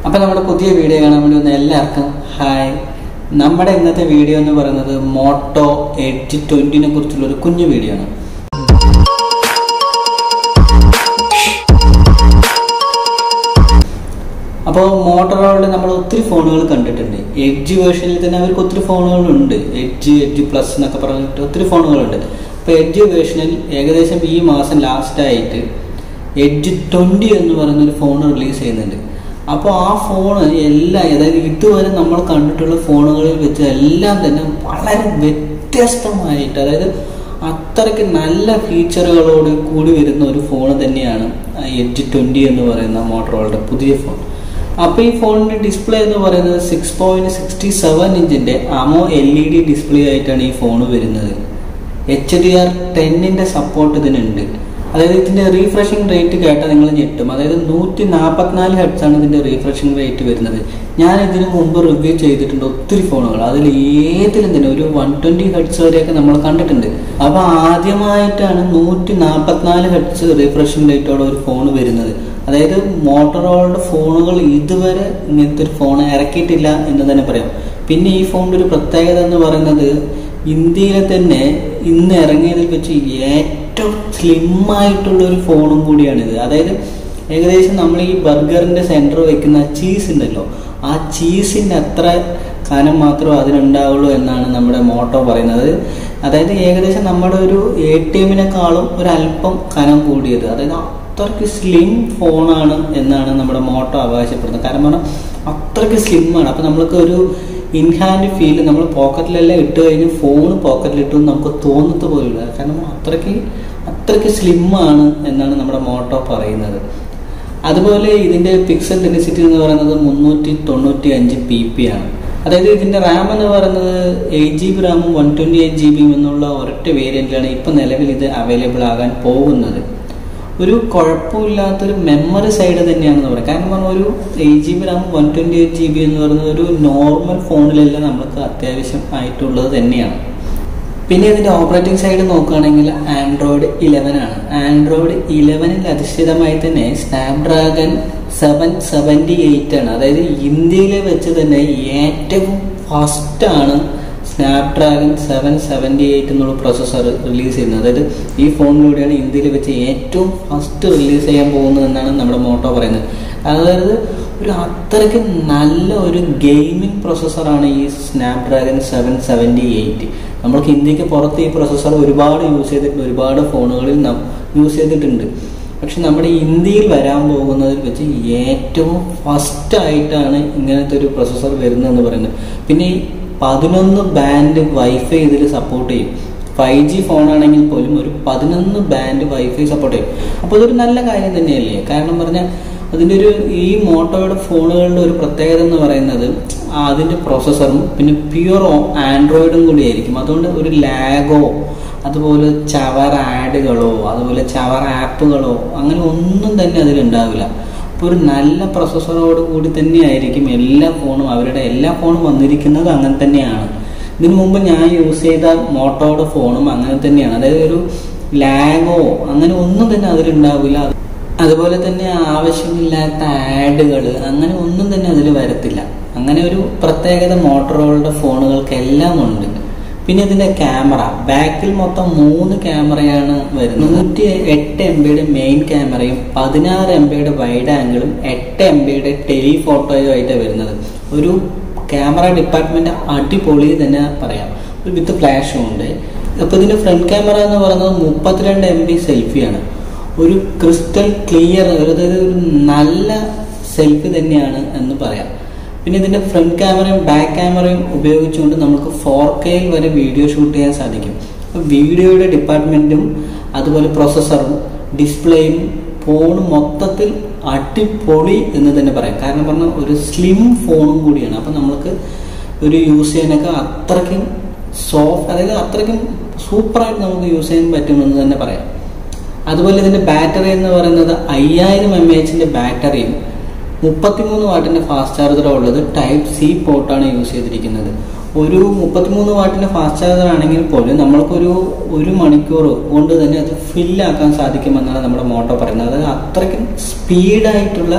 അപ്പൊ നമ്മുടെ പുതിയ വീഡിയോ കാണാൻ വേണ്ടി വന്ന എല്ലാവർക്കും ഹായ് നമ്മുടെ ഇന്നത്തെ വീഡിയോ എന്ന് പറയുന്നത് മോട്ടോ എഡ്ജ് ട്വന്റിനെ കുറിച്ചുള്ള ഒരു കുഞ്ഞു വീഡിയോ ആണ് അപ്പോൾ മോട്ടറോളുടെ നമ്മൾ ഒത്തിരി ഫോണുകൾ കണ്ടിട്ടുണ്ട് എഡ്ജ് വേർഷനിൽ തന്നെ അവർക്ക് ഒത്തിരി ഫോണുകളുണ്ട് എഡ്ജ് എഡ്ജ് പ്ലസ് എന്നൊക്കെ പറഞ്ഞിട്ട് ഒത്തിരി ഫോണുകളുണ്ട് അപ്പോൾ എഡ്ജ് വേർഷനിൽ ഏകദേശം ഈ മാസം ലാസ്റ്റ് ആയിട്ട് എഡ്ജ് ട്വൻറ്റി എന്ന് പറയുന്ന ഒരു ഫോൺ റിലീസ് ചെയ്യുന്നുണ്ട് അപ്പോൾ ആ ഫോൺ എല്ലാം അതായത് ഇതുവരെ നമ്മൾ കണ്ടിട്ടുള്ള ഫോണുകളിൽ വെച്ച് എല്ലാം തന്നെ വളരെ വ്യത്യസ്തമായിട്ട് അതായത് അത്രയ്ക്ക് നല്ല ഫീച്ചറുകളോട് കൂടി വരുന്ന ഒരു ഫോൺ തന്നെയാണ് എഡ്ജ് ട്വൻറ്റി എന്ന് പറയുന്ന മോട്ടറോളുടെ പുതിയ ഫോൺ അപ്പോൾ ഈ ഫോണിന്റെ ഡിസ്പ്ലേ എന്ന് പറയുന്നത് സിക്സ് പോയിന്റ് സിക്സ്റ്റി സെവൻ ഇഞ്ചിന്റെ AMOLED display ആയിട്ടാണ് ഈ ഫോൺ വരുന്നത് എച്ച് ഡി ആർ ടെന്നിന്റെ സപ്പോർട്ട് ഇതിനുണ്ട് അതായത് ഇതിന്റെ റീഫ്രഷിംഗ് റേറ്റ് കേട്ടാൽ നിങ്ങൾ ഞെട്ടും അതായത് നൂറ്റി നാൽപ്പത്തിനാല് ഹെഡ്സ് ആണ് ഇതിന്റെ റീഫ്രഷിംഗ് റേറ്റ് വരുന്നത് ഞാൻ ഇതിനു മുമ്പ് റിവ്യൂ ചെയ്തിട്ടുണ്ട് ഒത്തിരി ഫോണുകൾ അതിൽ ഏതിലും തന്നെ ഒരു വൺ ട്വന്റി ഹെഡ്സ് വരെയൊക്കെ നമ്മൾ കണ്ടിട്ടുണ്ട് അപ്പൊ ആദ്യമായിട്ടാണ് നൂറ്റി നാൽപ്പത്തിനാല് ഹെഡ്സ് റീഫ്രഷിംഗ് റേറ്റോടെ ഒരു ഫോൺ വരുന്നത് അതായത് മോട്ടറോളുടെ ഫോണുകൾ ഇതുവരെ ഇങ്ങനത്തെ ഒരു ഫോൺ ഇറക്കിയിട്ടില്ല എന്ന് തന്നെ പറയാം പിന്നെ ഈ ഫോണിന്റെ ഒരു പ്രത്യേകത എന്ന് പറയുന്നത് ഇന്ത്യയിലെ തന്നെ ഇന്ന് ഇറങ്ങിയതിൽ വെച്ച് ഏറ്റവും സ്ലിം ആയിട്ടുള്ള ഒരു ഫോണും കൂടിയാണിത് അതായത് ഏകദേശം നമ്മൾ ഈ ബർഗറിന്റെ സെന്റർ വെക്കുന്ന ചീസ് ഉണ്ടല്ലോ ആ ചീസിന്റെ അത്ര കനം മാത്രമേ അതിനുണ്ടാവുള്ളൂ എന്നാണ് നമ്മുടെ മോട്ടോ പറയുന്നത് അതായത് ഏകദേശം നമ്മുടെ ഒരു എ ടി എമ്മിനെക്കാളും ഒരല്പം കനം കൂടിയത് അതായത് അത്രയ്ക്ക് സ്ലിം ഫോണാണ് എന്നാണ് നമ്മുടെ മോട്ടോ അവകാശപ്പെടുന്നത് കാരണം പറഞ്ഞാൽ അത്രയ്ക്ക് സ്ലിമ്മാണ് അപ്പം നമ്മൾക്ക് ഒരു ഇൻ ഹാൻഡ് ഫീൽ നമ്മൾ പോക്കറ്റിലെല്ലാം ഇട്ട് കഴിഞ്ഞ് ഫോൺ പോക്കറ്റിലിട്ടു നമുക്ക് തോന്നത്ത് പോലില്ല കാരണം അത്രയ്ക്ക് അത്രയ്ക്ക് സ്ലിമ്മാണ് എന്നാണ് നമ്മുടെ മോട്ടോ പറയുന്നത് അതുപോലെ ഇതിന്റെ പിക്സൽ ഡെൻസിറ്റി എന്ന് പറയുന്നത് മുന്നൂറ്റി തൊണ്ണൂറ്റി അഞ്ച് പി പി ആണ് അതായത് ഇതിന്റെ റാം എന്ന് പറയുന്നത് എയ്റ്റ് ജി ബി റാമും വൺ ട്വന്റി എയ്റ്റ് ജി ബിയും എന്നുള്ള ഒരൊറ്റ വേരിയന്റിലാണ് ഇപ്പൊ നിലവിൽ ഇത് അവൈലബിൾ ആകാൻ പോകുന്നത് ഒരു കുഴപ്പമില്ലാത്തൊരു മെമ്മറി സൈഡ് തന്നെയാണെന്ന് പറയാം കാരണം പറഞ്ഞാൽ ഒരു eight G B RAM one twenty eight G B എന്ന് പറയുന്നത് ഒരു നോർമൽ ഫോണിലെല്ലാം നമുക്ക് അത്യാവശ്യം ആയിട്ടുള്ളത് തന്നെയാണ് പിന്നെ ഇതിന്റെ ഓപ്പറേറ്റിംഗ് സൈഡ് നോക്കുകയാണെങ്കിൽ ആൻഡ്രോയിഡ് ഇലവൻ ആണ് ആൻഡ്രോയിഡ് ഇലവനിൽ അധിഷ്ഠിതമായി തന്നെ സ്നാപ്ഡ്രാഗൺ സെവൻ സെവൻറ്റി എയ്റ്റ് ആണ് അതായത് ഇന്ത്യയിലെ വെച്ച് തന്നെ ഏറ്റവും ഫസ്റ്റ് ആണ് സ്നാപ്ഡ്രാഗൺ സെവൻ സെവൻറ്റി എയ്റ്റ് എന്നുള്ള പ്രൊസസ്സർ റിലീസ് ചെയ്യുന്നത് അതായത് ഈ ഫോണിലൂടെയാണ് ഇന്ത്യയിൽ വെച്ച് ഏറ്റവും ഫസ്റ്റ് റിലീസ് ചെയ്യാൻ പോകുന്നത് എന്നാണ് നമ്മുടെ മോട്ടോ പറയുന്നത് അതായത് ഒരു അത്രയ്ക്ക് നല്ല ഒരു ഗെയിമിംഗ് പ്രൊസസ്സറാണ് ഈ സ്നാപ്ഡ്രാഗൺ സെവൻ സെവൻറ്റി എയ്റ്റ് നമ്മൾക്ക് ഇന്ത്യക്ക് പുറത്ത് ഈ പ്രൊസസ്സർ ഒരുപാട് യൂസ് ചെയ്തിട്ടുണ്ട് ഒരുപാട് ഫോണുകളിൽ യൂസ് ചെയ്തിട്ടുണ്ട് പക്ഷെ നമ്മുടെ ഇന്ത്യയിൽ വരാൻ പോകുന്നതിൽ വെച്ച് ഏറ്റവും ഫസ്റ്റ് ആയിട്ടാണ് ഇങ്ങനത്തെ ഒരു പ്രൊസസ്സർ വരുന്നതെന്ന് പറയുന്നത് പിന്നെ ഈ പതിനൊന്ന് ബാൻഡ് വൈഫൈ ഇതിൽ സപ്പോർട്ട് ചെയ്യും ഫൈവ് ജി ഫോണാണെങ്കിൽ പോലും ഒരു പതിനൊന്ന് ബാൻഡ് വൈഫൈ സപ്പോർട്ട് ചെയ്യും അപ്പോൾ അതൊരു നല്ല കാര്യം തന്നെയല്ലേ കാരണം പറഞ്ഞാൽ അതിൻ്റെ ഒരു ഈ മോട്ടോയുടെ ഫോണുകളുടെ ഒരു പ്രത്യേകത എന്ന് പറയുന്നത് അതിൻ്റെ പ്രോസസ്സറും പിന്നെ പ്യുവർ ആൻഡ്രോയിഡും കൂടി ആയിരിക്കും അതുകൊണ്ട് ഒരു ലാഗോ അതുപോലെ ചവർ ആഡുകളോ അതുപോലെ ചവർ ആപ്പുകളോ അങ്ങനെ ഒന്നും തന്നെ അതിലുണ്ടാവില്ല അപ്പോൾ ഒരു നല്ല പ്രൊസസ്സറോട് കൂടി തന്നെയായിരിക്കും എല്ലാ ഫോണും അവരുടെ എല്ലാ ഫോണും വന്നിരിക്കുന്നത് അങ്ങനെ തന്നെയാണ് ഇതിനു മുമ്പ് ഞാൻ യൂസ് ചെയ്ത മോട്ടോയുടെ ഫോണും അങ്ങനെ തന്നെയാണ് അതായത് ഒരു ലാഗോ അങ്ങനെ ഒന്നും തന്നെ അതിലുണ്ടാവില്ല അതുപോലെ തന്നെ ആവശ്യമില്ലാത്ത ആഡുകൾ അങ്ങനെ ഒന്നും തന്നെ അതിൽ വരത്തില്ല അങ്ങനെ ഒരു പ്രത്യേകത മോട്ടോറുകളുടെ ഫോണുകൾക്കെല്ലാം ഉണ്ട് പിന്നെ ഇതിന്റെ ക്യാമറ ബാക്കിൽ മൊത്തം മൂന്ന് ക്യാമറയാണ് വരുന്നത് നൂറ്റി എട്ട് എം ബിയുടെ മെയിൻ ക്യാമറയും പതിനാറ് എം ബിയുടെ വൈഡ് ആംഗിളും എട്ട് എം ബിയുടെ ടെലിഫോട്ടോയും ആയിട്ടാണ് വരുന്നത് ഒരു ക്യാമറ ഡിപ്പാർട്ട്മെന്റ് അടിപൊളി തന്നെ പറയാം വിത്ത് ഫ്ലാഷും ഉണ്ട് അപ്പൊ ഇതിന്റെ ഫ്രണ്ട് ക്യാമറ എന്ന് പറയുന്നത് മുപ്പത്തിരണ്ട് എം ബി സെൽഫിയാണ് ഒരു ക്രിസ്റ്റൽ ക്ലിയർ അതായത് ഒരു നല്ല സെൽഫി തന്നെയാണ് എന്ന് പറയാം പിന്നെ ഇതിന്റെ ഫ്രണ്ട് ക്യാമറയും ബാക്ക് ക്യാമറയും ഉപയോഗിച്ചുകൊണ്ട് നമുക്ക് ഫോർ കെയിൽ വരെ വീഡിയോ ഷൂട്ട് ചെയ്യാൻ സാധിക്കും അപ്പോൾ വീഡിയോയുടെ ഡിപ്പാർട്ട്മെന്റും അതുപോലെ പ്രൊസസ്സറും ഡിസ്പ്ലേയും ഫോണും മൊത്തത്തിൽ അടിപൊളി എന്ന് തന്നെ പറയാം കാരണം പറഞ്ഞാൽ ഒരു സ്ലിം ഫോണും കൂടിയാണ് അപ്പം നമുക്ക് ഒരു യൂസ് ചെയ്യാനൊക്കെ അത്രയ്ക്കും സോഫ്റ്റ് അതായത് അത്രയ്ക്കും സൂപ്പറായിട്ട് നമുക്ക് യൂസ് ചെയ്യാൻ പറ്റുമെന്ന് തന്നെ പറയാം അതുപോലെ ഇതിന്റെ ബാറ്ററി എന്ന് പറയുന്നത് അയ്യായിരം എം എച്ചിന്റെ ബാറ്ററിയും മുപ്പത്തിമൂന്ന് വാട്ടിന്റെ ഫാസ്റ്റ് ചാർജറോ ഉള്ളത് ടൈപ്പ് സി പോർട്ടാണ് യൂസ് ചെയ്തിരിക്കുന്നത് ഒരു മുപ്പത്തിമൂന്ന് വാട്ടിന്റെ ഫാസ്റ്റ് ചാർജർ ആണെങ്കിൽ പോലും നമ്മൾക്കൊരു ഒരു മണിക്കൂർ കൊണ്ട് തന്നെ അത് ഫില്ലാക്കാൻ സാധിക്കുമെന്നാണ് നമ്മുടെ മോട്ടോ പറയുന്നത് അത് അത്രയ്ക്കും സ്പീഡായിട്ടുള്ള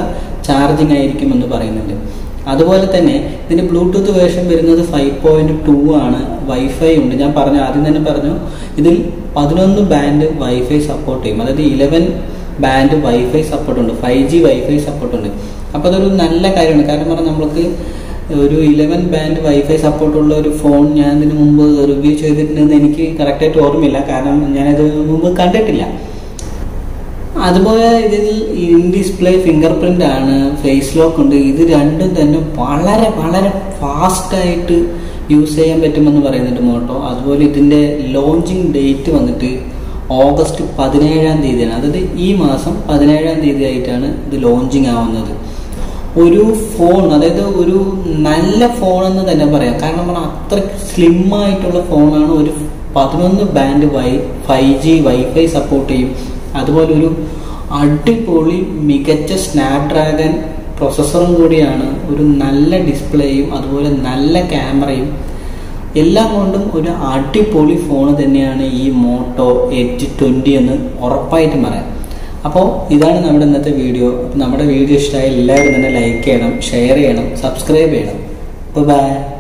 ചാർജിങ് ആയിരിക്കും എന്ന് പറയുന്നുണ്ട് അതുപോലെ തന്നെ ഇതിന്റെ ബ്ലൂടൂത്ത് വേർഷൻ വരുന്നത് ഫൈവ് പോയിന്റ് ടു ആണ് വൈഫൈ ഉണ്ട് ഞാൻ പറഞ്ഞു ആദ്യം തന്നെ പറഞ്ഞു ഇതിൽ പതിനൊന്ന് ബാൻഡ് വൈഫൈ സപ്പോർട്ട് ചെയ്യും അതായത് ഇലവൻ ബാൻഡ് വൈഫൈ സപ്പോർട്ട് ഉണ്ട് ഫൈവ് ജി വൈഫൈ സപ്പോർട്ട് ഉണ്ട് അപ്പോൾ അതൊരു നല്ല കാര്യമാണ് കാരണം പറഞ്ഞാൽ നമ്മൾക്ക് ഒരു ഇലവൻ ബാൻഡ് വൈഫൈ സപ്പോർട്ടുള്ള ഒരു ഫോൺ ഞാൻ ഇതിനു മുമ്പ് റിവ്യൂ ചെയ്തിട്ടുണ്ടെന്ന് എനിക്ക് കറക്റ്റായിട്ട് ഓർമ്മയില്ല കാരണം ഞാനത് മുമ്പ് കണ്ടിട്ടില്ല അതുപോലെ ഇതിൽ ഇൻ ഡിസ്പ്ലേ ഫിംഗർ പ്രിന്റ് ആണ് ഫേസ് ലോക്ക് ഉണ്ട് ഇത് രണ്ടും തന്നെ വളരെ വളരെ ഫാസ്റ്റ് ആയിട്ട് യൂസ് ചെയ്യാൻ പറ്റുമെന്ന് പറയുന്നുണ്ട് മോട്ടോ അതുപോലെ ഇതിന്റെ ലോഞ്ചിങ് ഡേറ്റ് വന്നിട്ട് ഓഗസ്റ്റ് പതിനേഴാം തീയതിയാണ് അതായത് ഈ മാസം പതിനേഴാം തീയതി ആയിട്ടാണ് ഇത് ലോഞ്ചിങ് ആവുന്നത് ഒരു ഫോൺ അതായത് ഒരു നല്ല ഫോൺ എന്ന് തന്നെ പറയാം കാരണം നമ്മൾ അത്ര സ്ലിം ആയിട്ടുള്ള ഫോണാണ് ഒരു പതിനൊന്ന് ബാൻഡ് വൈ ഫൈവ് ജി വൈഫൈ സപ്പോർട്ട് ചെയ്യും അതുപോലെ ഒരു അടിപൊളി മികച്ച സ്നാപ്ഡ്രാഗൺ പ്രൊസസ്സറും കൂടിയാണ് ഒരു നല്ല ഡിസ്പ്ലേയും അതുപോലെ നല്ല ക്യാമറയും എല്ലാം കൊണ്ടും ഒരു അടിപൊളി ഫോൺ തന്നെയാണ് ഈ മോട്ടോ എഡ്ജ് ട്വൻറ്റി എന്ന് ഉറപ്പായിട്ടും പറയാം അപ്പോൾ ഇതാണ് നമ്മുടെ ഇന്നത്തെ വീഡിയോ അപ്പോൾ നമ്മുടെ വീഡിയോ ഇഷ്ടമായി എല്ലാവരും തന്നെ ലൈക്ക് ചെയ്യണം ഷെയർ ചെയ്യണം സബ്സ്ക്രൈബ് ചെയ്യണം അപ്പോൾ ബൈ